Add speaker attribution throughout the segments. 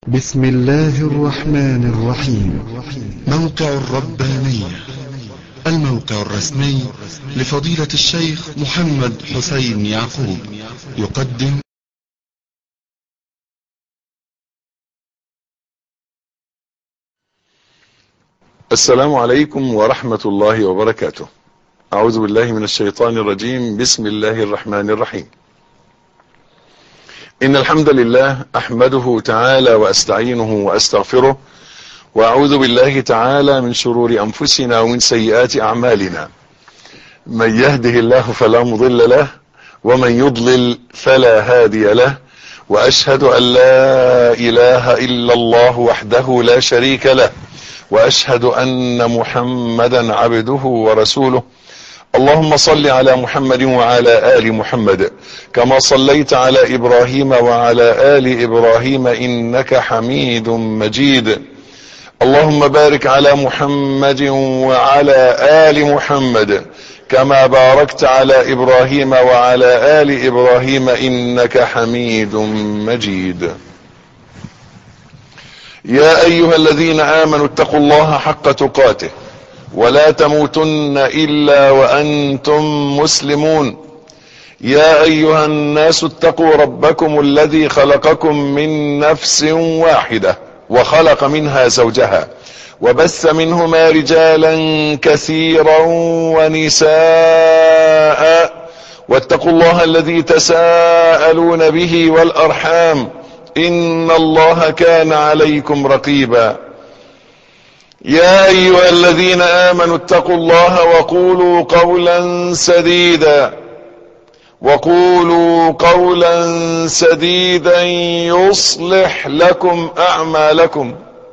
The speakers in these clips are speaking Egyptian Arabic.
Speaker 1: بسم الله الرحمن الرحيم موقع الربانية الموقع الرسمي لفضيلة الشيخ محمد حسين يعقوب يقدم
Speaker 2: السلام عليكم ورحمة الله وبركاته أعوذ بالله من الشيطان الرجيم بسم الله الرحمن الرحيم إن الحمد لله أحمده تعالى وأستعينه وأستغفره وأعوذ بالله تعالى من شرور أنفسنا ومن سيئات أعمالنا من يهده الله فلا مضل له ومن يضلل فلا هادي له وأشهد أن لا إله إلا الله وحده لا شريك له وأشهد أن محمدا عبده ورسوله اللهم صل على محمد وعلى آل محمد كما صليت على إبراهيم وعلى آل إبراهيم إنك حميد مجيد اللهم بارك على محمد وعلى آل محمد كما باركت على إبراهيم وعلى آل إبراهيم إنك حميد مجيد يا أيها الذين آمنوا اتقوا الله حق تقاته ولا تموتن إلا وأنتم مسلمون يا أيها الناس اتقوا ربكم الذي خلقكم من نفس واحدة وخلق منها زوجها وبث منهما رجالا كثيرا ونساء واتقوا الله الذي تساءلون به والأرحام إن الله كان عليكم رقيبا يا أيها الذين آمنوا اتقوا الله وقولوا قولا سديدا وقولوا قولا سديدا يصلح لكم أعمالكم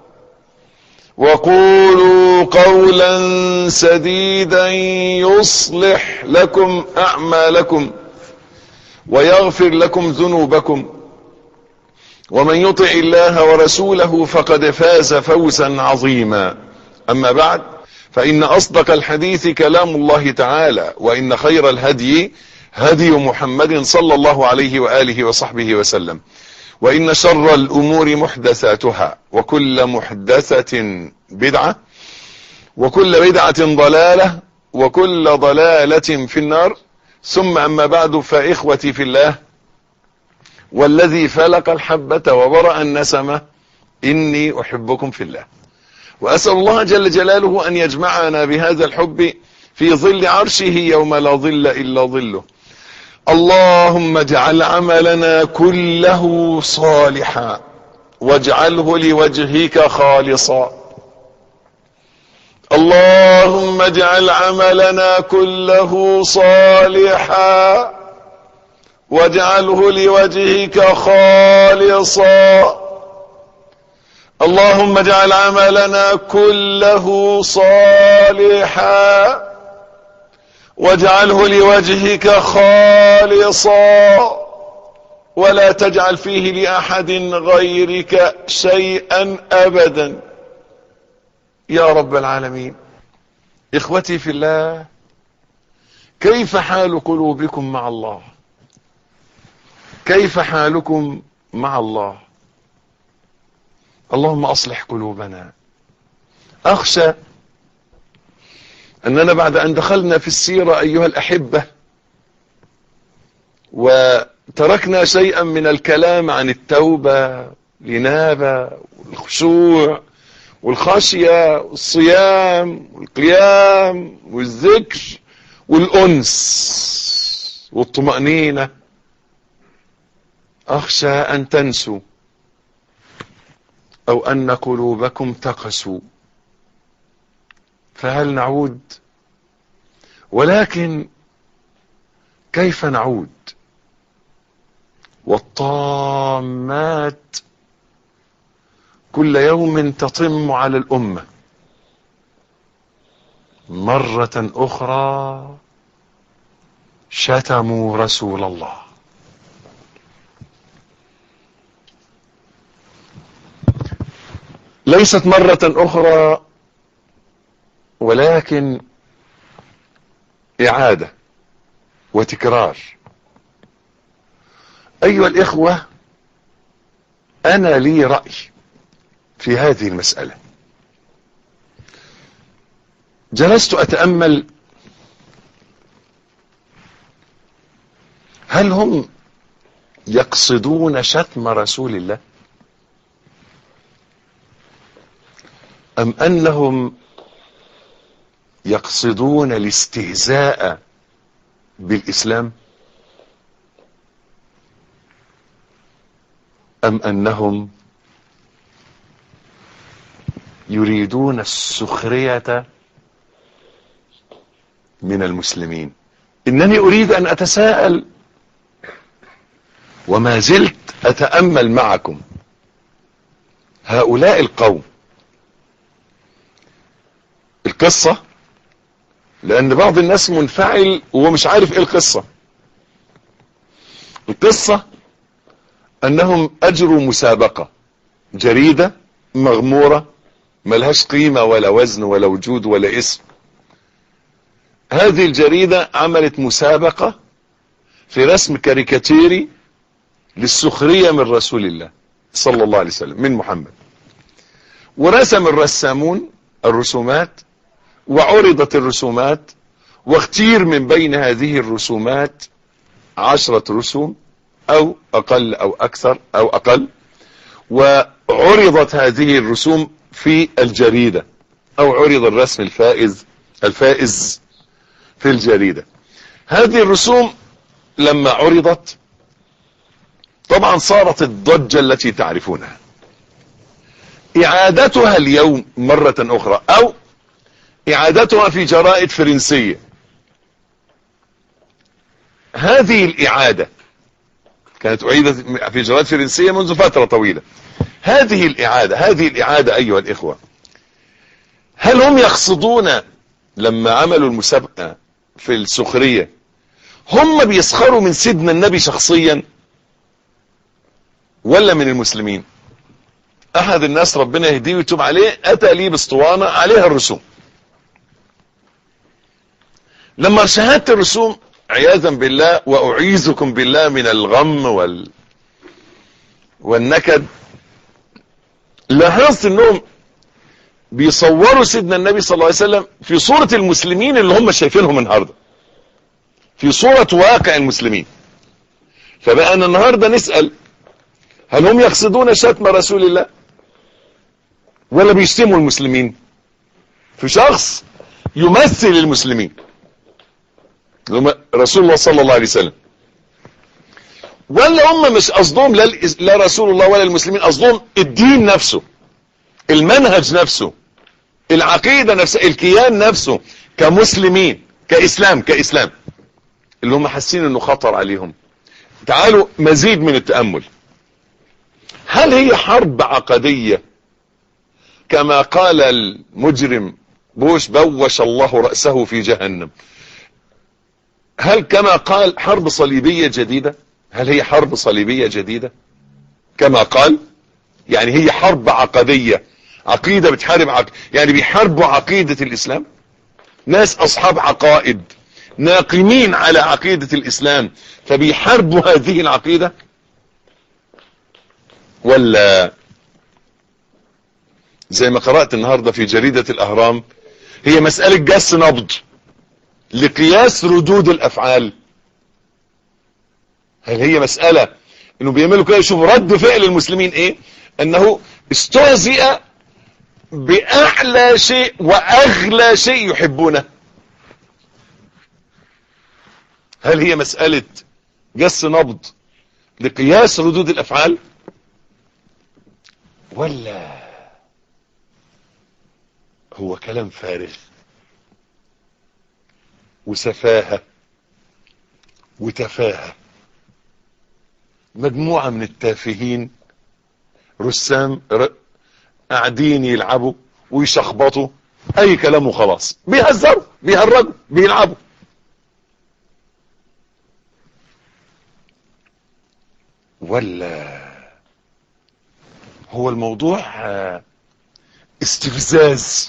Speaker 2: وقولوا قولا سديدا يصلح لكم أعمالكم ويغفر لكم ذنوبكم ومن يطع الله ورسوله فقد فاز فوزا عظيما أما بعد فإن أصدق الحديث كلام الله تعالى وإن خير الهدي هدي محمد صلى الله عليه وآله وصحبه وسلم وإن شر الأمور محدثاتها وكل محدثة بدعة وكل بدعة ضلالة وكل ضلالة في النار ثم أما بعد فإخوتي في الله والذي فلق الحبة وبرأ النسمة إني أحبكم في الله وأسأل الله جل جلاله أن يجمعنا بهذا الحب في ظل عرشه يوم لا ظل إلا ظله اللهم اجعل عملنا كله صالحا واجعله لوجهك خالصا اللهم اجعل عملنا كله صالحا واجعله لوجهك خالصا اللهم اجعل عملنا كله صالحا واجعله لوجهك خالصا ولا تجعل فيه لأحد غيرك شيئا أبدا يا رب العالمين إخوتي في الله كيف حال قلوبكم مع الله كيف حالكم مع الله اللهم أصلح قلوبنا أخشى أننا بعد أن دخلنا في السيرة أيها الأحبة وتركنا شيئا من الكلام عن التوبة الإنابة والخشوع والخشية والصيام والقيام والذكر والأنس والطمأنينة أخشى أن تنسوا أو أن قلوبكم تقسوا فهل نعود ولكن كيف نعود والطامات كل يوم تطم على الأمة مرة أخرى شتموا رسول الله ليست مرة أخرى ولكن إعادة وتكرار أيها الإخوة أنا لي رأي في هذه المسألة جلست أتأمل هل هم يقصدون شتم رسول الله أم أنهم يقصدون الاستهزاء بالإسلام أم أنهم يريدون السخرية من المسلمين إنني أريد أن أتساءل وما زلت أتأمل معكم هؤلاء القوم القصة لأن بعض الناس منفعل وهو مش عارف إيه القصة القصة أنهم أجروا مسابقة جريدة مغمورة ملهاش قيمة ولا وزن ولا وجود ولا اسم هذه الجريدة عملت مسابقة في رسم كاريكاتيري للسخرية من رسول الله صلى الله عليه وسلم من محمد ورسم الرسامون الرسومات وعرضت الرسومات واختير من بين هذه الرسومات عشرة رسوم او اقل او اكثر او اقل وعرضت هذه الرسوم في الجريدة او عرض الرسم الفائز الفائز في الجريدة هذه الرسوم لما عرضت طبعا صارت الضجة التي تعرفونها اعادتها اليوم مرة اخرى او اعادتها في جرائد فرنسية هذه الاعادة كانت اعيدت في جرائد فرنسية منذ فترة طويلة هذه الاعادة هذه الاعادة ايها الاخوة هل هم يقصدون لما عملوا المسابقة في السخرية هم بيسخروا من سيدنا النبي شخصيا ولا من المسلمين احد الناس ربنا يهديه ويتوب عليه اتى لي باسطوانة عليها الرسوم لما شاهدت الرسوم عياذا بالله واعيذكم بالله من الغم وال والنكد لاحظت انهم بيصوروا سيدنا النبي صلى الله عليه وسلم في صورة المسلمين اللي هم شايفينهم النهاردة في صورة واقع المسلمين فبقى أن النهاردة نسأل هل هم يقصدون شتم رسول الله ولا بيشتموا المسلمين في شخص يمثل المسلمين رسول الله صلى الله عليه وسلم ولا هم مش قصدهم لا, لا رسول الله ولا المسلمين قصدهم الدين نفسه المنهج نفسه العقيدة نفسها الكيان نفسه كمسلمين كإسلام كإسلام اللي هم حاسين انه خطر عليهم تعالوا مزيد من التأمل هل هي حرب عقدية كما قال المجرم بوش بوش الله رأسه في جهنم هل كما قال حرب صليبية جديدة هل هي حرب صليبية جديدة كما قال يعني هي حرب عقدية عقيدة بتحارب عق... يعني بيحاربوا عقيدة الإسلام ناس أصحاب عقائد ناقمين على عقيدة الإسلام فبيحاربوا هذه العقيدة ولا زي ما قرأت النهاردة في جريدة الأهرام هي مسألة جس نبض لقياس ردود الأفعال هل هي مسألة انه بيعملوا كده يشوفوا رد فعل المسلمين ايه انه استهزئ باعلى شيء واغلى شيء يحبونه هل هي مسألة جس نبض لقياس ردود الافعال ولا هو كلام فارغ وسفاهة وتفاهة مجموعة من التافهين رسام قاعدين يلعبوا ويشخبطوا اي كلام وخلاص بيهزروا بيهرجوا بيلعبوا ولا هو الموضوع استفزاز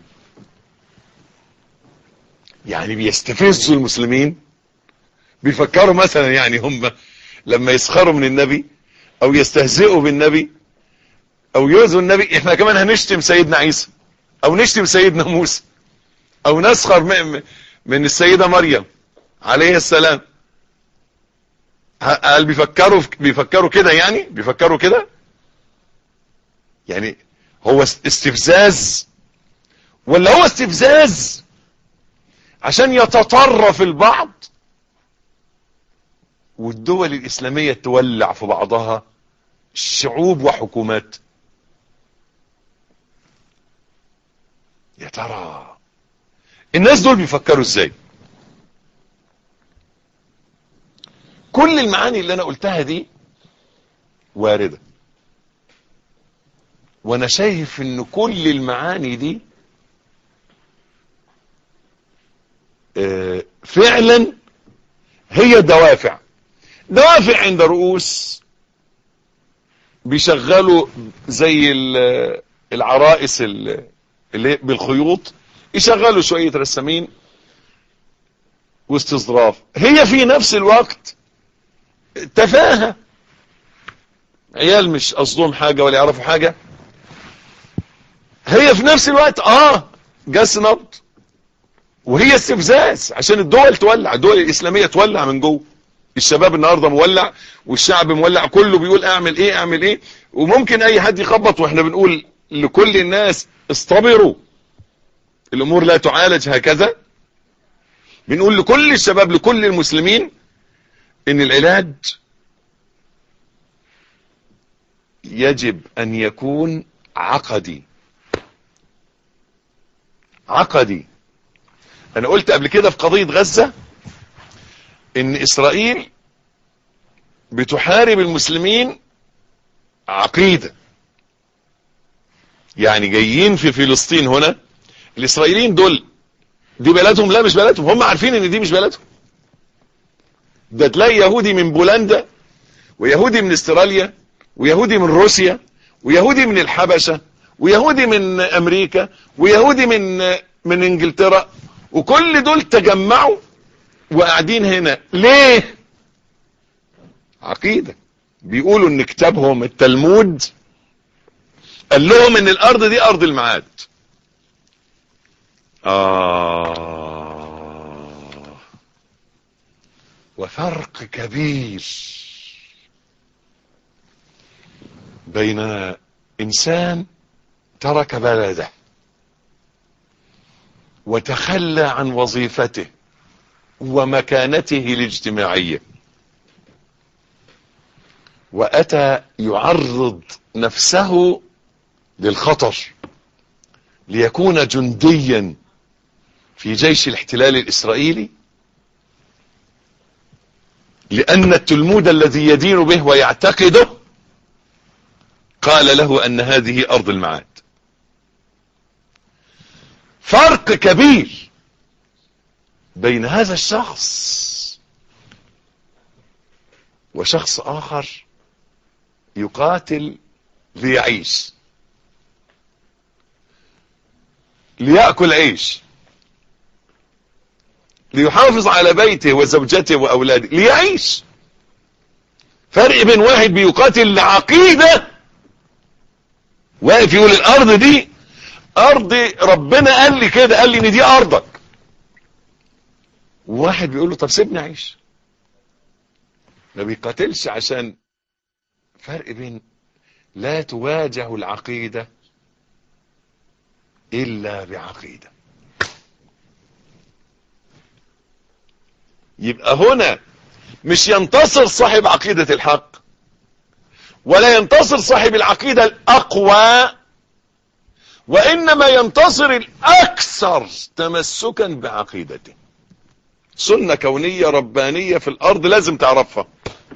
Speaker 2: يعني بيستفزوا المسلمين بيفكروا مثلا يعني هم لما يسخروا من النبي او يستهزئوا بالنبي او يؤذوا النبي احنا كمان هنشتم سيدنا عيسى او نشتم سيدنا موسى او نسخر م- م- من السيدة مريم عليه السلام ه- هل بيفكروا بيفكروا كده يعني بيفكروا كده يعني هو است- استفزاز ولا هو استفزاز عشان يتطرف البعض والدول الإسلامية تولع في بعضها شعوب وحكومات يا ترى الناس دول بيفكروا ازاي كل المعاني اللي انا قلتها دي واردة وانا شايف ان كل المعاني دي آه، فعلا هي دوافع دوافع عند رؤوس بيشغلوا زي ال- العرائس ال- اللي بالخيوط يشغلوا شوية رسامين واستظراف هي في نفس الوقت تفاهة عيال مش قصدهم حاجة ولا يعرفوا حاجة هي في نفس الوقت اه جس نبض وهي استفزاز عشان الدول تولع الدول الإسلامية تولع من جوه الشباب النهاردة مولع والشعب مولع كله بيقول اعمل ايه اعمل ايه وممكن اي حد يخبط واحنا بنقول لكل الناس اصطبروا الامور لا تعالج هكذا بنقول لكل الشباب لكل المسلمين ان العلاج يجب ان يكون عقدي عقدي انا قلت قبل كده في قضية غزة ان اسرائيل بتحارب المسلمين عقيدة يعني جايين في فلسطين هنا الاسرائيليين دول دي بلدهم لا مش بلدهم هم عارفين ان دي مش بلدهم ده تلاقي يهودي من بولندا ويهودي من استراليا ويهودي من روسيا ويهودي من الحبشة ويهودي من امريكا ويهودي من من انجلترا وكل دول تجمعوا وقاعدين هنا ليه عقيدة بيقولوا ان كتابهم التلمود قال لهم ان الارض دي ارض المعاد آه وفرق كبير بين انسان ترك بلده وتخلى عن وظيفته ومكانته الاجتماعية وأتى يعرض نفسه للخطر ليكون جنديا في جيش الاحتلال الإسرائيلي لأن التلمود الذي يدين به ويعتقده قال له أن هذه أرض المعاد فرق كبير بين هذا الشخص وشخص آخر يقاتل ليعيش ليأكل عيش ليحافظ على بيته وزوجته وأولاده ليعيش فرق بين واحد بيقاتل لعقيدة واقف يقول الأرض دي أرض ربنا قال لي كده قال لي إن دي أرضك وواحد بيقول له طب سيبني أعيش ما بيقاتلش عشان فرق بين لا تواجه العقيدة إلا بعقيدة يبقى هنا مش ينتصر صاحب عقيدة الحق ولا ينتصر صاحب العقيدة الأقوى وإنما ينتصر الأكثر تمسكا بعقيدته سنة كونية ربانية في الأرض لازم تعرفها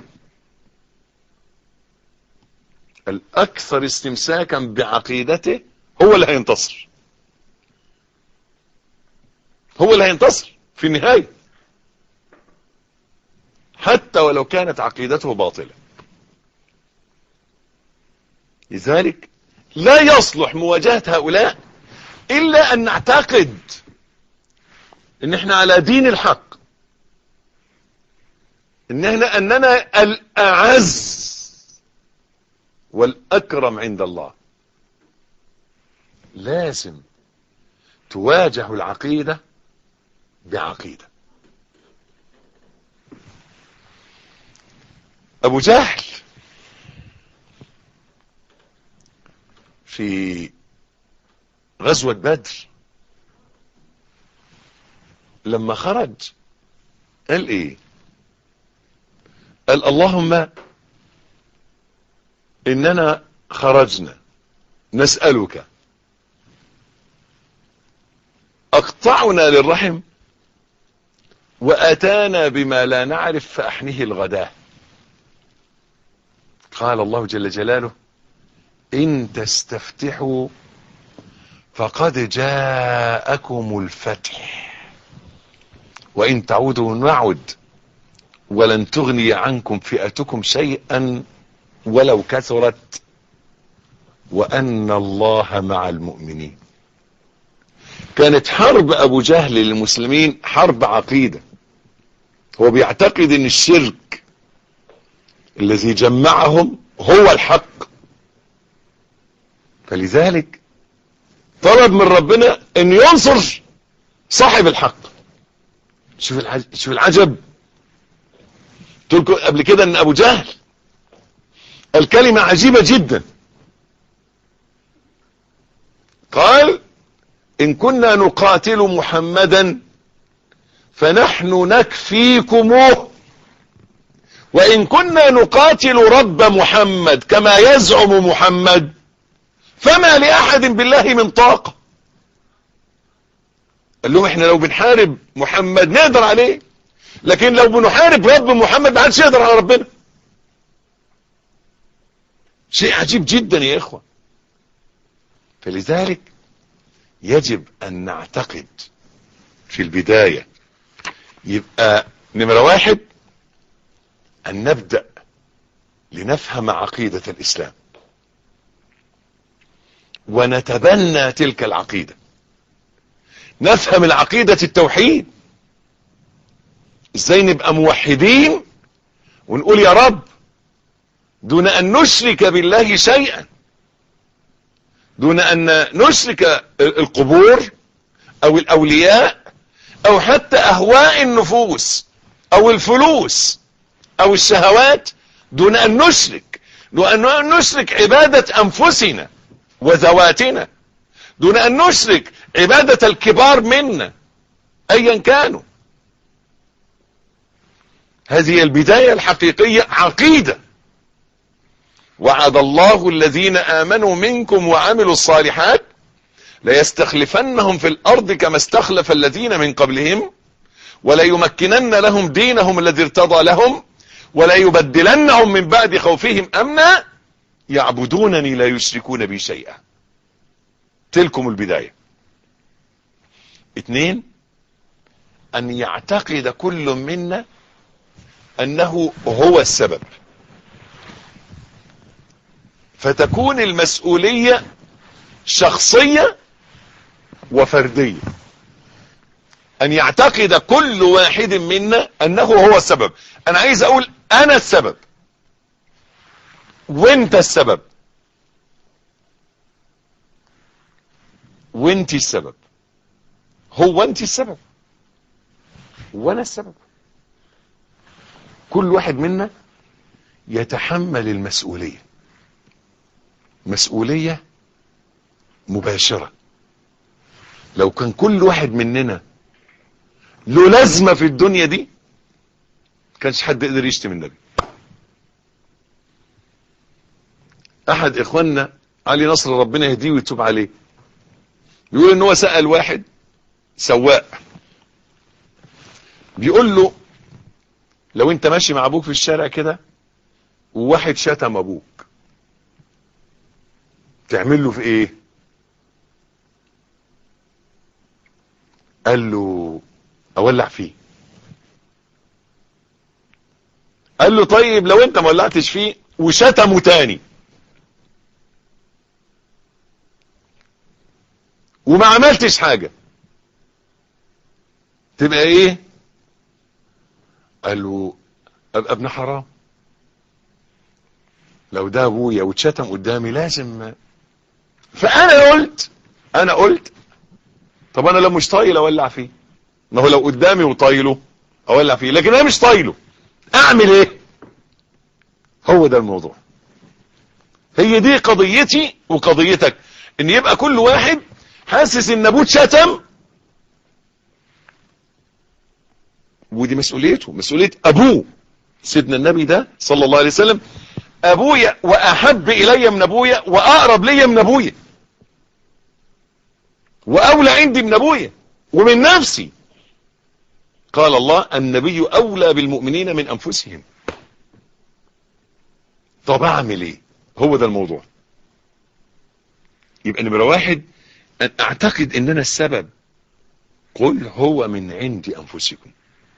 Speaker 2: الأكثر استمساكا بعقيدته هو اللي هينتصر هو اللي هينتصر في النهاية حتى ولو كانت عقيدته باطلة لذلك لا يصلح مواجهة هؤلاء إلا أن نعتقد ان احنا على دين الحق ان احنا اننا الاعز والاكرم عند الله لازم تواجه العقيدة بعقيدة ابو جهل في غزوة بدر لما خرج قال ايه قال اللهم اننا خرجنا نسألك اقطعنا للرحم واتانا بما لا نعرف فاحنه الغداه قال الله جل جلاله ان تستفتحوا فقد جاءكم الفتح وان تعودوا نعد ولن تغني عنكم فئتكم شيئا ولو كثرت وان الله مع المؤمنين كانت حرب ابو جهل للمسلمين حرب عقيدة هو بيعتقد ان الشرك الذي جمعهم هو الحق فلذلك طلب من ربنا ان ينصر صاحب الحق شوف العجب, شوف العجب قلت لكم قبل كده ان ابو جهل الكلمة عجيبة جدا قال ان كنا نقاتل محمدا فنحن نكفيكموه وان كنا نقاتل رب محمد كما يزعم محمد فما لاحد بالله من طاقة قال لهم احنا لو بنحارب محمد نقدر عليه لكن لو بنحارب رب محمد ما حدش يقدر على ربنا شيء عجيب جدا يا اخوة فلذلك يجب ان نعتقد في البداية يبقى نمرة واحد ان نبدأ لنفهم عقيدة الاسلام ونتبنى تلك العقيدة نفهم العقيدة التوحيد ازاي نبقى موحدين ونقول يا رب دون ان نشرك بالله شيئا دون ان نشرك القبور او الاولياء او حتى اهواء النفوس او الفلوس او الشهوات دون ان نشرك دون ان نشرك عبادة انفسنا وذواتنا دون ان نشرك عبادة الكبار منا ايا كانوا هذه البداية الحقيقية عقيدة وعد الله الذين آمنوا منكم وعملوا الصالحات ليستخلفنهم في الأرض كما استخلف الذين من قبلهم وليمكنن لهم دينهم الذي ارتضى لهم وليبدلنهم من بعد خوفهم أمنا يعبدونني لا يشركون بي شيئا تلكم البداية اثنين أن يعتقد كل منا أنه هو السبب فتكون المسؤولية شخصية وفردية أن يعتقد كل واحد منا أنه هو السبب أنا عايز أقول أنا السبب وانت السبب وانت السبب هو انت السبب وانا السبب كل واحد منا يتحمل المسؤولية مسؤولية مباشرة لو كان كل واحد مننا له لازمة في الدنيا دي كانش حد يقدر يشتم النبي احد اخواننا علي نصر ربنا يهديه ويتوب عليه بيقول ان هو سأل واحد سواق بيقول له لو انت ماشي مع ابوك في الشارع كده وواحد شتم ابوك تعمل له في ايه قال له اولع فيه قال له طيب لو انت ما ولعتش فيه وشتمه تاني وما عملتش حاجة تبقى ايه قال له ابقى ابن حرام لو ده ابويا واتشتم قدامي لازم فانا قلت انا قلت طب انا لو مش طايل اولع فيه ما هو لو قدامي وطايله اولع فيه لكن انا مش طايله اعمل ايه هو ده الموضوع هي دي قضيتي وقضيتك ان يبقى كل واحد حاسس ان ابوه اتشتم ودي مسؤوليته مسؤولية ابوه سيدنا النبي ده صلى الله عليه وسلم ابويا واحب الي من ابويا واقرب لي من ابويا واولى عندي من ابويا ومن نفسي قال الله النبي اولى بالمؤمنين من انفسهم طب اعمل ايه هو ده الموضوع يبقى نمرة واحد ان اعتقد ان انا السبب قل هو من عند انفسكم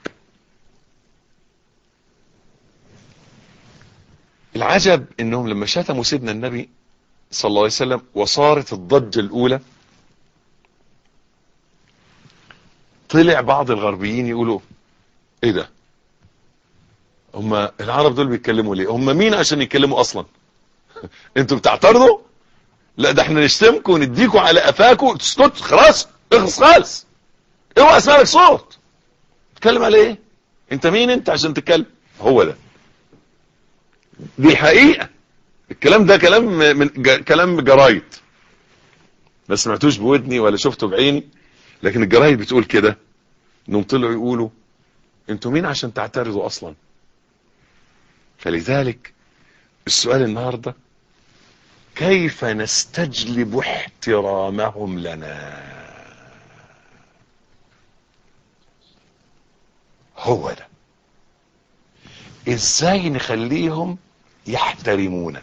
Speaker 2: العجب انهم لما شتموا سيدنا النبي صلى الله عليه وسلم وصارت الضجة الاولى طلع بعض الغربيين يقولوا ايه ده هم العرب دول بيتكلموا ليه هم مين عشان يتكلموا اصلا انتوا بتعترضوا لا ده احنا نشتمكم ونديكم على قفاكم تسكت خلاص اخلص خالص اوعى اسمع لك صوت تتكلم على ايه انت مين انت عشان تتكلم هو ده دي حقيقة الكلام ده كلام من ج- كلام جرايد ما سمعتوش بودني ولا شفته بعيني لكن الجرايد بتقول كده انهم طلعوا يقولوا انتوا مين عشان تعترضوا اصلا فلذلك السؤال النهارده كيف نستجلب احترامهم لنا هو ده ازاي نخليهم يحترمونا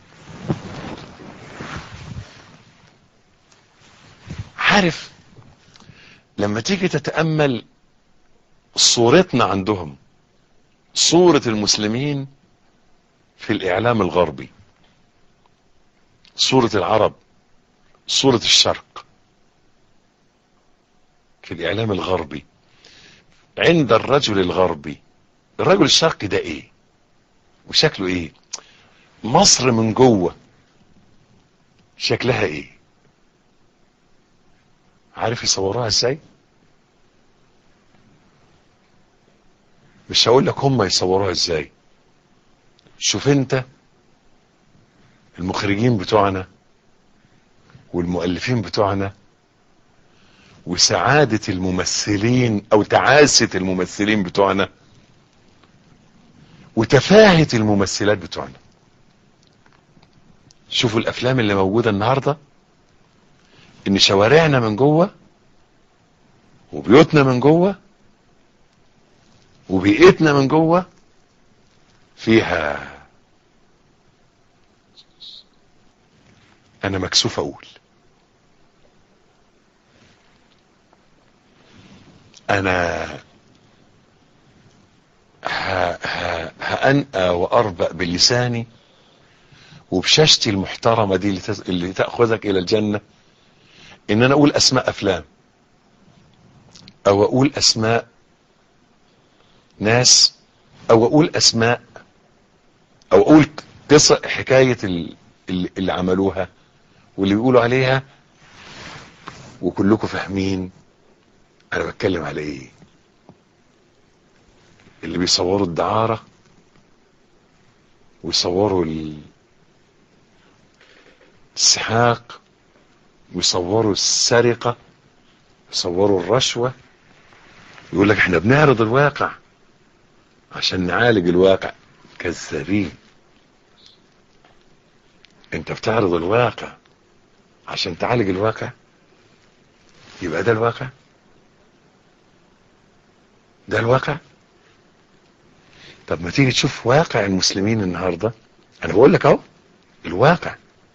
Speaker 2: عارف لما تيجي تتأمل صورتنا عندهم صورة المسلمين في الإعلام الغربي صورة العرب صورة الشرق في الإعلام الغربي عند الرجل الغربي الرجل الشرقي ده ايه وشكله ايه مصر من جوه شكلها ايه عارف يصوروها ازاي مش هقول لك هم يصوروها ازاي شوف انت المخرجين بتوعنا والمؤلفين بتوعنا وسعادة الممثلين او تعاسة الممثلين بتوعنا وتفاهة الممثلات بتوعنا شوفوا الافلام اللي موجودة النهاردة ان شوارعنا من جوه وبيوتنا من جوه وبيئتنا من جوه فيها انا مكسوف اقول انا ه- ه- هأنأى وأربأ بلساني وبشاشتي المحترمة دي اللي, تز... اللي تأخذك إلى الجنة إن أنا أقول أسماء أفلام أو أقول أسماء ناس أو أقول أسماء أو أقول قصة حكاية ال- اللي, اللي عملوها واللي بيقولوا عليها وكلكم فاهمين أنا بتكلم على إيه اللي بيصوروا الدعارة ويصوروا ال- السحاق ويصوروا السرقة يصوروا الرشوة يقول لك احنا بنعرض الواقع عشان نعالج الواقع كذابين انت بتعرض الواقع عشان تعالج الواقع يبقى ده الواقع ده الواقع طب ما تيجي تشوف واقع المسلمين النهاردة انا بقول لك اهو الواقع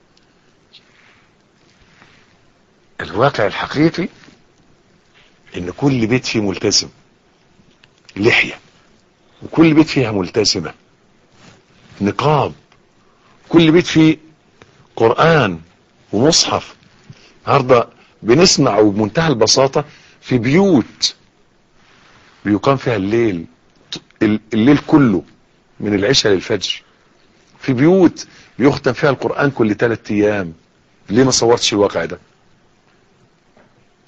Speaker 2: الواقع الحقيقي ان كل بيت فيه ملتزم لحية وكل بيت فيها ملتزمة نقاب كل بيت فيه قرآن ومصحف النهارده بنسمع وبمنتهى البساطة في بيوت بيقام فيها الليل الليل كله من العشاء للفجر في بيوت بيختم فيها القرآن كل ثلاث ايام ليه ما صورتش الواقع ده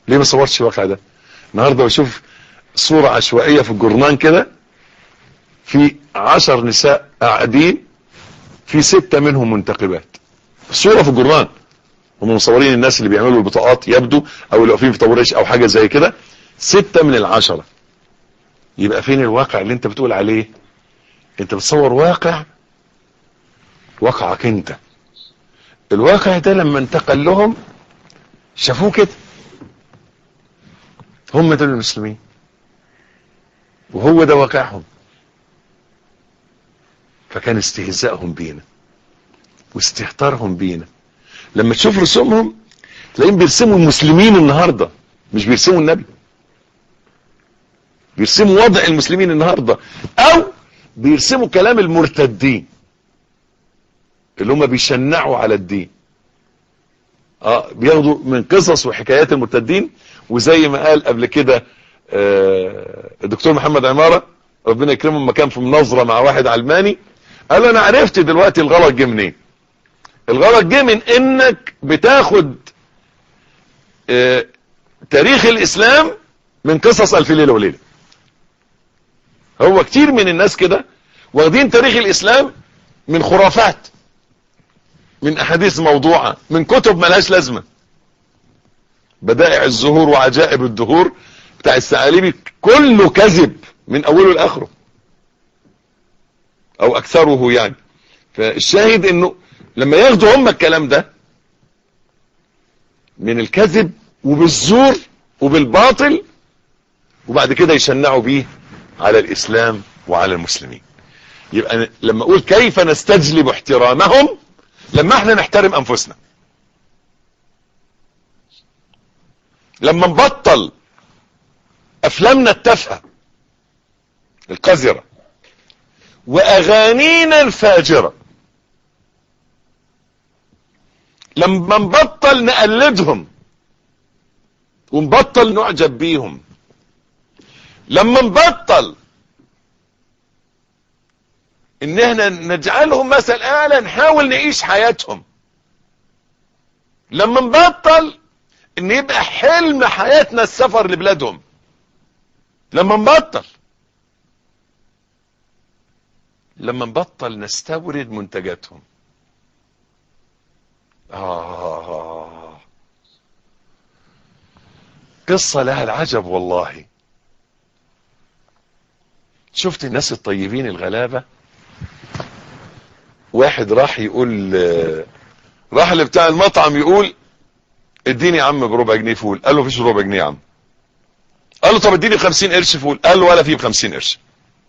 Speaker 2: ليه ما صورتش الواقع ده النهارده بشوف صورة عشوائية في الجرنان كده في عشر نساء قاعدين في ستة منهم منتقبات صورة في الجرنان هم مصورين الناس اللي بيعملوا البطاقات يبدو او اللي واقفين في طابور او حاجة زي كده ستة من العشرة يبقى فين الواقع اللي انت بتقول عليه انت بتصور واقع واقعك انت الواقع ده لما انتقل لهم شافوه كده هم دول المسلمين وهو ده واقعهم فكان استهزائهم بينا واستهتارهم بينا لما تشوف رسومهم تلاقيهم بيرسموا المسلمين النهاردة مش بيرسموا النبي بيرسموا وضع المسلمين النهاردة او بيرسموا كلام المرتدين اللي هم بيشنعوا على الدين اه بياخدوا من قصص وحكايات المرتدين وزي ما قال قبل كده آه الدكتور محمد عمارة ربنا يكرمه لما كان في مناظرة مع واحد علماني قال له انا عرفت دلوقتي الغلط جه منين الغلط جه من انك بتاخد آه تاريخ الاسلام من قصص الف ليلة وليلة هو كتير من الناس كده واخدين تاريخ الاسلام من خرافات من احاديث موضوعة من كتب ملهاش لازمة بدائع الزهور وعجائب الدهور بتاع الثعالبي كله كذب من اوله لاخره او اكثره يعني فالشاهد انه لما ياخدوا هم الكلام ده من الكذب وبالزور وبالباطل وبعد كده يشنعوا بيه على الاسلام وعلى المسلمين يبقى لما اقول كيف نستجلب احترامهم لما احنا نحترم انفسنا لما نبطل افلامنا التافهه القذره واغانينا الفاجره لما نبطل نقلدهم ونبطل نعجب بيهم لما نبطل ان احنا نجعلهم مثل اعلى نحاول نعيش حياتهم لما نبطل ان يبقى حلم حياتنا السفر لبلادهم لما نبطل لما نبطل نستورد منتجاتهم آه قصة لها العجب والله شفت الناس الطيبين الغلابة واحد راح يقول راح لبتاع المطعم يقول اديني يا عم بربع جنيه فول قال له مفيش ربع جنيه يا عم قال له طب اديني ب 50 قرش فول قال له ولا في ب 50 قرش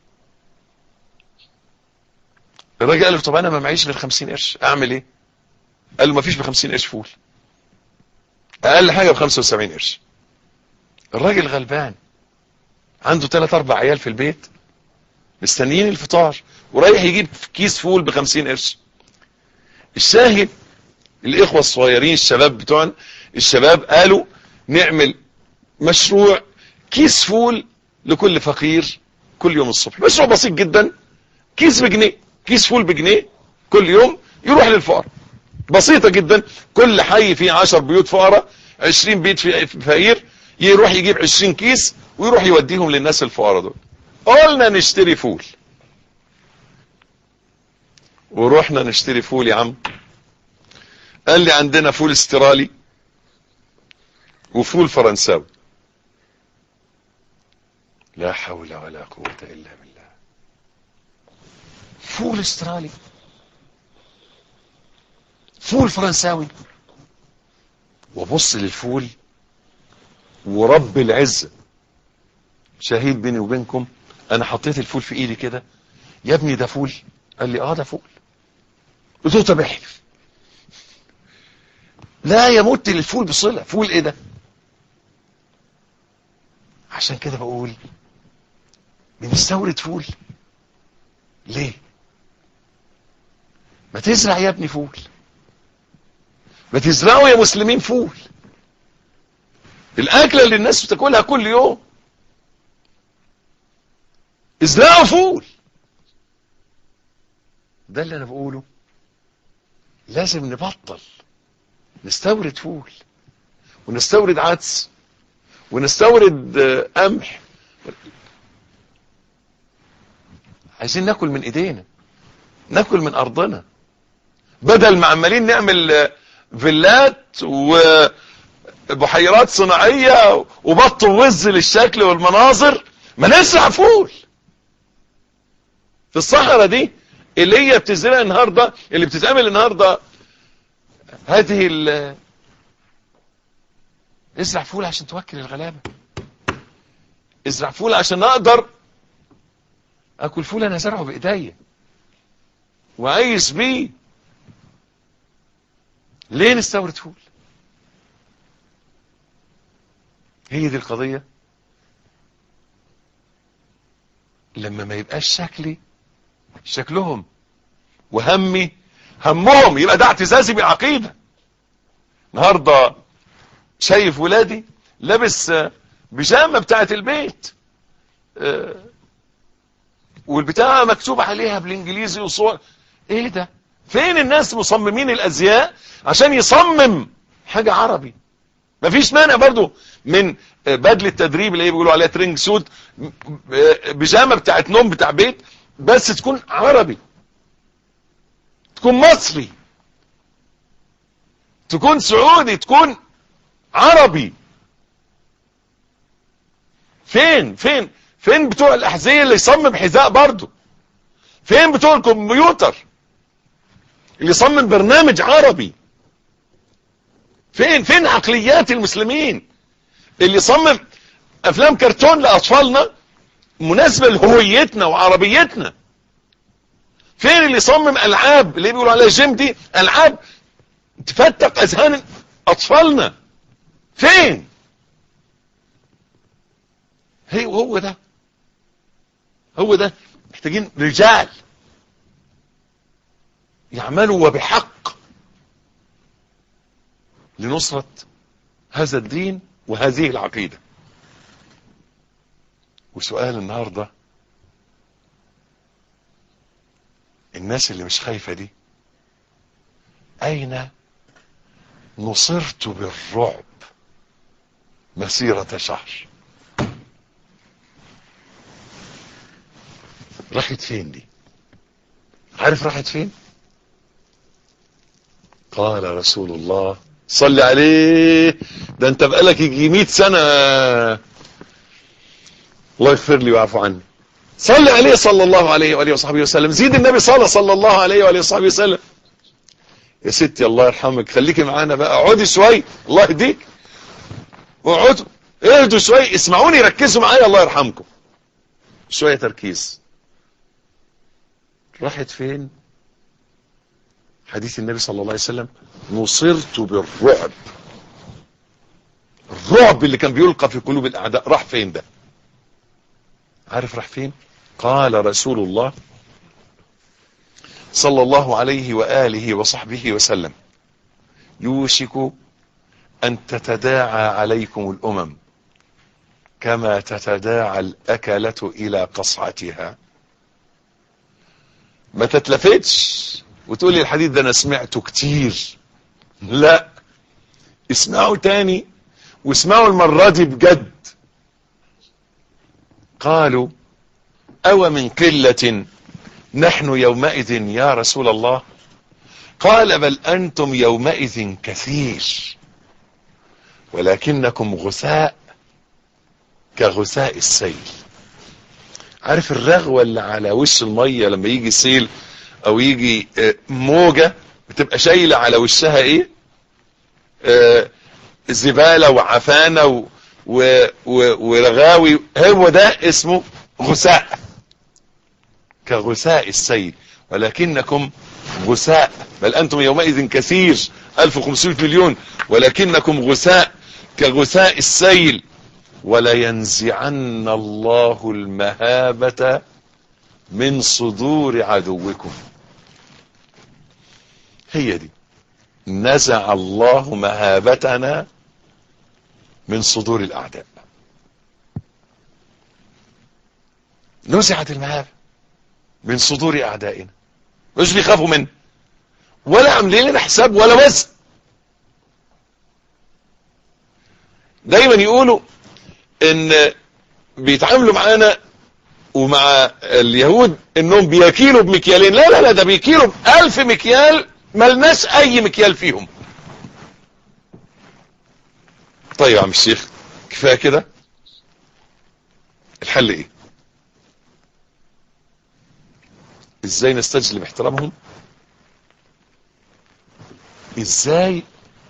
Speaker 2: الراجل قال له طب انا ما معيش غير 50 قرش اعمل ايه قال له مفيش ب 50 قرش فول اقل حاجه ب 75 قرش الراجل غلبان عنده 3 4 عيال في البيت مستنيين الفطار ورايح يجيب كيس فول ب 50 قرش الشاهد الاخوه الصغيرين الشباب بتوعنا الشباب قالوا نعمل مشروع كيس فول لكل فقير كل يوم الصبح مشروع بسيط جدا كيس بجنيه كيس فول بجنيه كل يوم يروح للفقراء بسيطة جدا كل حي فيه 10 بيوت فقراء 20 بيت في فقير يروح يجيب 20 كيس ويروح يوديهم للناس الفقراء دول قلنا نشتري فول ورحنا نشتري فول يا عم قال لي عندنا فول استرالي وفول فرنساوي لا حول ولا قوة الا بالله فول استرالي فول فرنساوي وبص للفول ورب العزة شهيد بيني وبينكم انا حطيت الفول في ايدي كده يا ابني ده فول قال لي اه ده فول قلت له طب احلف لا يمت للفول بصلة فول ايه ده عشان كده بقول بنستورد فول ليه ما تزرع يا ابني فول ما تزرعوا يا مسلمين فول الاكله اللي الناس بتاكلها كل يوم ازرعوا فول ده اللي انا بقوله لازم نبطل نستورد فول ونستورد عدس ونستورد قمح عايزين ناكل من ايدينا ناكل من ارضنا بدل ما عمالين نعمل فيلات وبحيرات صناعية وبط ووز للشكل والمناظر ما نزرع فول في الصحراء دي اللي هي بتزرع النهاردة اللي بتتعمل النهاردة هذه ال ازرع فول عشان توكل الغلابة ازرع فول عشان اقدر اكل فول انا زرعه بايديا وعايش بيه ليه نستورد فول هي دي القضية لما ما يبقاش شكلي شكلهم وهمي همهم يبقى ده اعتزازي بالعقيدة النهاردة شايف ولادي لابس بيجامة بتاعت البيت والبتاعة مكتوب عليها بالانجليزي وصور ايه ده فين الناس مصممين الازياء عشان يصمم حاجة عربي مفيش مانع برضو من بدل التدريب اللي بيقولوا عليها ترينج سوت بيجامة بتاعت نوم بتاع بيت بس تكون عربي تكون مصري تكون سعودي تكون عربي فين فين فين بتوع الاحذية اللي يصمم حذاء برضو فين بتوع الكمبيوتر اللي يصمم برنامج عربي فين فين عقليات المسلمين اللي يصمم افلام كرتون لاطفالنا مناسبة لهويتنا وعربيتنا فين اللي يصمم العاب اللي بيقولوا عليها جيم دي العاب تفتق اذهان اطفالنا فين هي هو ده هو ده محتاجين رجال يعملوا وبحق لنصرة هذا الدين وهذه العقيدة وسؤال النهاردة الناس اللي مش خايفة دي أين نصرت بالرعب مسيرة شهر راحت فين دي عارف راحت فين قال رسول الله صلي عليه ده انت بقالك يجي 100 سنة الله يغفر لي ويعفو عني صلي عليه صلى الله عليه وآله وصحبه وسلم زيد النبي صلى صلى الله عليه وآله وصحبه وسلم يا ستي الله يرحمك خليكي معانا بقى اقعدي شوي الله يهديك اقعدوا اهدوا شوي اسمعوني ركزوا معايا الله يرحمكم شوية تركيز راحت فين حديث النبي صلى الله عليه وسلم نصرت بالرعب الرعب اللي كان بيلقى في قلوب الاعداء راح فين ده عارف راح فين قال رسول الله صلى الله عليه وآله وصحبه وسلم يوشك أن تتداعى عليكم الأمم كما تتداعى الأكلة إلى قصعتها ما تتلفتش وتقول لي الحديث ده أنا سمعته كتير لا اسمعوا تاني واسمعوا المرة دي بجد قالوا أو من قلة نحن يومئذ يا رسول الله قال بل أنتم يومئذ كثير ولكنكم غثاء كغثاء السيل عارف الرغوة اللي على وش المية لما يجي سيل او يجي موجة بتبقى شايلة على وشها ايه آه زبالة وعفانة و و و ورغاوي هو ده اسمه غثاء كغثاء السيل ولكنكم غثاء بل أنتم يومئذ كثير 1500 مليون ولكنكم غثاء كغثاء السيل ولينزعن الله المهابة من صدور عدوكم هي دي نزع الله مهابتنا من صدور الأعداء نزعت المهابة من صدور أعدائنا مش بيخافوا منه ولا عاملين لنا حساب ولا وزن دايما يقولوا ان بيتعاملوا معانا ومع اليهود انهم بيكيلوا بمكيالين لا لا لا ده بيكيلوا بألف مكيال ملناش اي مكيال فيهم طيب يا عم الشيخ كفاية كده الحل ايه ازاي نستجلب احترامهم ازاي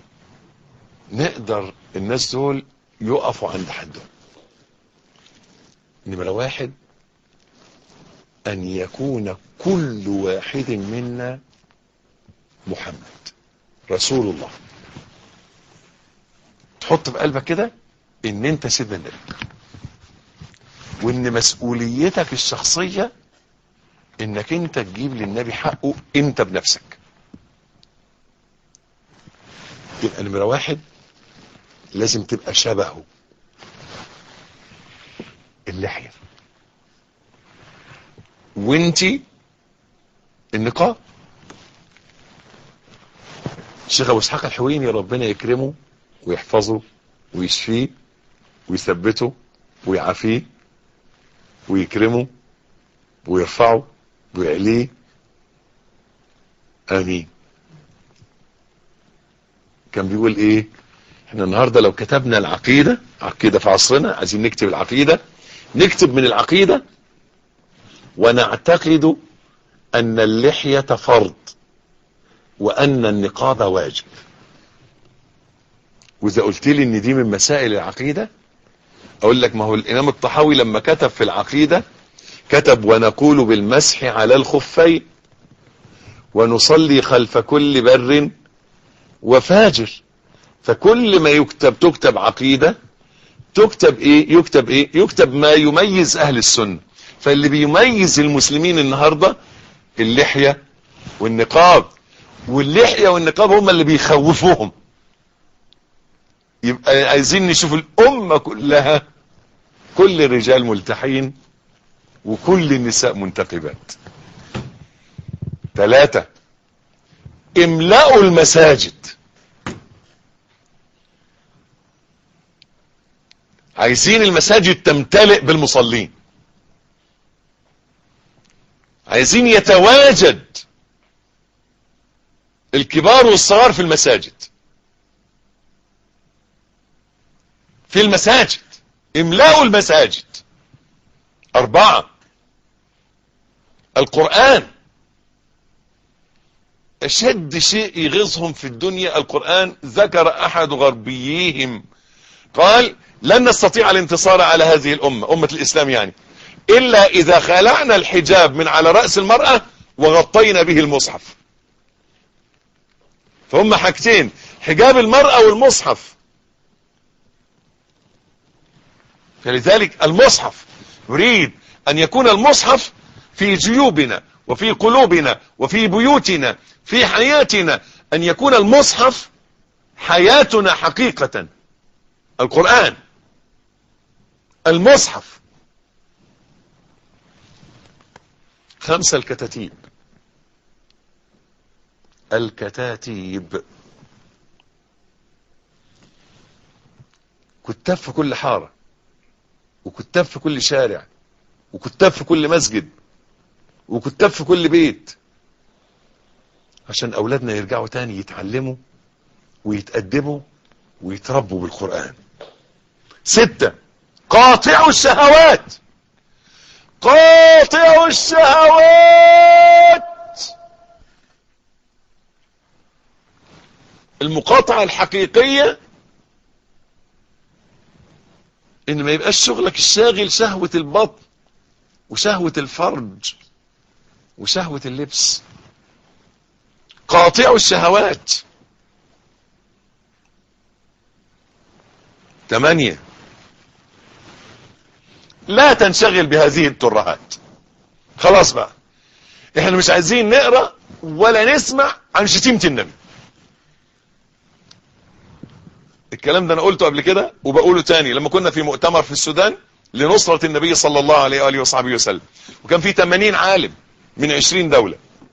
Speaker 2: نقدر الناس دول يقفوا عند حدهم نمرة واحد ان يكون كل واحد منا محمد رسول الله تحط في قلبك كده ان انت سيدنا النبي وان مسؤوليتك الشخصية انك انت تجيب للنبي حقه انت بنفسك يبقى نمرة واحد لازم تبقى شبهه اللحية وانتي النقاب الشيخ ابو اسحاق الحويني ربنا يكرمه ويحفظه ويشفيه ويثبته ويعافيه ويكرمه ويرفعه ويعليه امين كان بيقول ايه احنا النهاردة لو كتبنا العقيدة عقيدة في عصرنا عايزين نكتب العقيدة نكتب من العقيدة ونعتقد ان اللحية فرض وان النقاب واجب واذا قلت لي ان دي من مسائل العقيدة اقول لك ما هو الامام الطحاوي لما كتب في العقيدة كتب ونقول بالمسح على الخفين ونصلي خلف كل بر وفاجر فكل ما يكتب تكتب عقيدة تكتب ايه يكتب ايه يكتب ما يميز اهل السنة فاللي بيميز المسلمين النهاردة اللحية والنقاب واللحية والنقاب هم اللي بيخوفوهم يبقى عايزين نشوف الامة كلها كل الرجال ملتحين وكل النساء منتقبات ثلاثة املأوا المساجد عايزين المساجد تمتلئ بالمصلين عايزين يتواجد الكبار والصغار في المساجد في المساجد املأوا المساجد أربعة القرآن أشد شيء يغيظهم في الدنيا القرآن ذكر أحد غربيهم قال لن نستطيع الانتصار على هذه الأمة أمة الإسلام يعني إلا إذا خلعنا الحجاب من على رأس المرأة وغطينا به المصحف فهم حاجتين حجاب المرأة والمصحف فلذلك المصحف يريد أن يكون المصحف في جيوبنا وفي قلوبنا وفي بيوتنا في حياتنا أن يكون المصحف حياتنا حقيقة القرآن المصحف خمسة الكتاتيب الكتاتيب كتاب في كل حارة وكتاب في كل شارع وكتاب في كل مسجد وكتاب في كل بيت عشان أولادنا يرجعوا تاني يتعلموا ويتأدبوا ويتربوا بالقرآن ستة قاطعوا الشهوات قاطعوا الشهوات المقاطعة الحقيقية ان ما يبقاش شغلك الشاغل شهوة البطن وشهوة الفرج وشهوة اللبس قاطعوا الشهوات ثمانية لا تنشغل بهذه الترهات خلاص بقى احنا مش عايزين نقرأ ولا نسمع عن شتيمة النبي الكلام ده انا قلته قبل كده وبقوله تاني لما كنا في مؤتمر في السودان لنصرة النبي صلى الله عليه وآله وصحبه وسلم وكان في 80 عالم من 20 دولة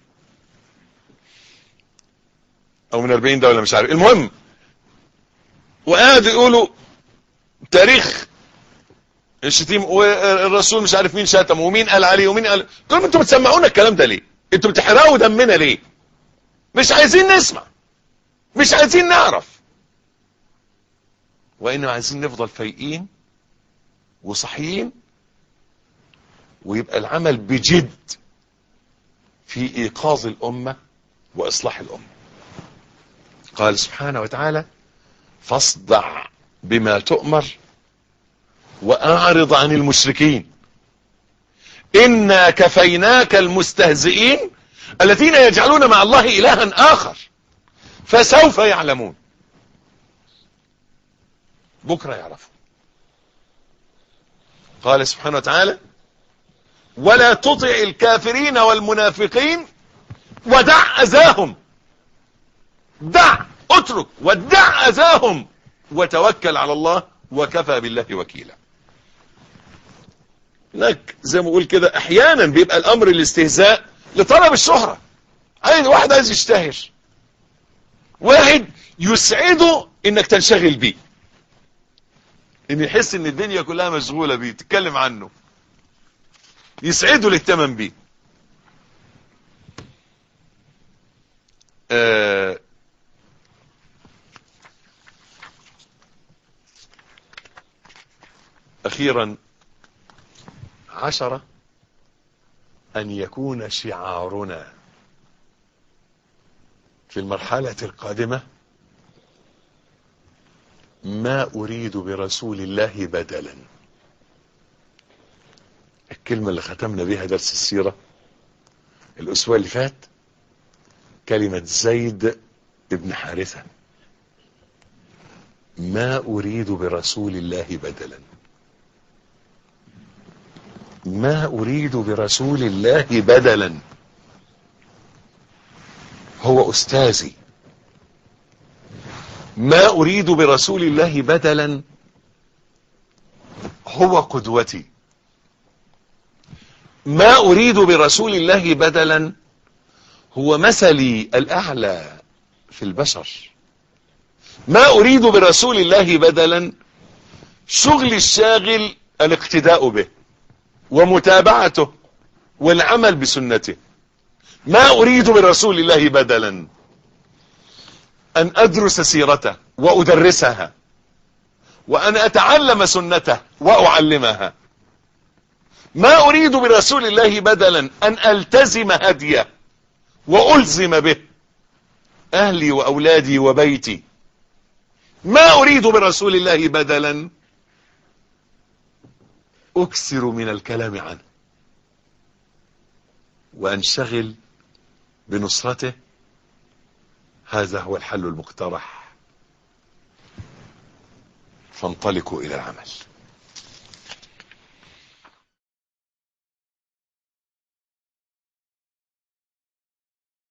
Speaker 2: او من 40 دولة مش عارف المهم وقعدوا يقولوا تاريخ الشتيم والرسول مش عارف مين شتم ومين قال عليه ومين قال قلت انتوا بتسمعونا الكلام ده ليه انتوا بتحرقوا دمنا ليه مش عايزين نسمع مش عايزين نعرف وانما عايزين نفضل فايقين وصحيين ويبقى العمل بجد في ايقاظ الامه واصلاح الامه قال سبحانه وتعالى فاصدع بما تؤمر واعرض عن المشركين انا كفيناك المستهزئين الذين يجعلون مع الله الها اخر فسوف يعلمون بكره يعرفوا قال سبحانه وتعالى ولا تطع الكافرين والمنافقين ودع اذاهم دع اترك ودع اذاهم وتوكل على الله وكفى بالله وكيلا هناك زي ما بقول كده احيانا بيبقى الامر الاستهزاء لطلب الشهرة عايز واحد عايز يشتهر واحد يسعده انك تنشغل بيه ان يحس ان الدنيا كلها مشغولة بيه تتكلم عنه يسعده الاهتمام بيه آه اخيرا عشرة ان يكون شعارنا في المرحلة القادمة ما اريد برسول الله بدلا الكلمة اللي ختمنا بها درس السيرة الاسبوع اللي فات كلمة زيد ابن حارثة ما اريد برسول الله بدلا ما اريد برسول الله بدلا هو استاذي ما اريد برسول الله بدلا هو قدوتي ما اريد برسول الله بدلا هو مثلي الاعلى في البشر ما اريد برسول الله بدلا شغل الشاغل الاقتداء به ومتابعته والعمل بسنته ما اريد برسول الله بدلا ان ادرس سيرته وادرسها وان اتعلم سنته واعلمها ما اريد برسول الله بدلا ان التزم هديه والزم به اهلي واولادي وبيتي ما اريد برسول الله بدلا اكثر من الكلام عنه وانشغل بنصرته هذا هو الحل المقترح فانطلقوا الى العمل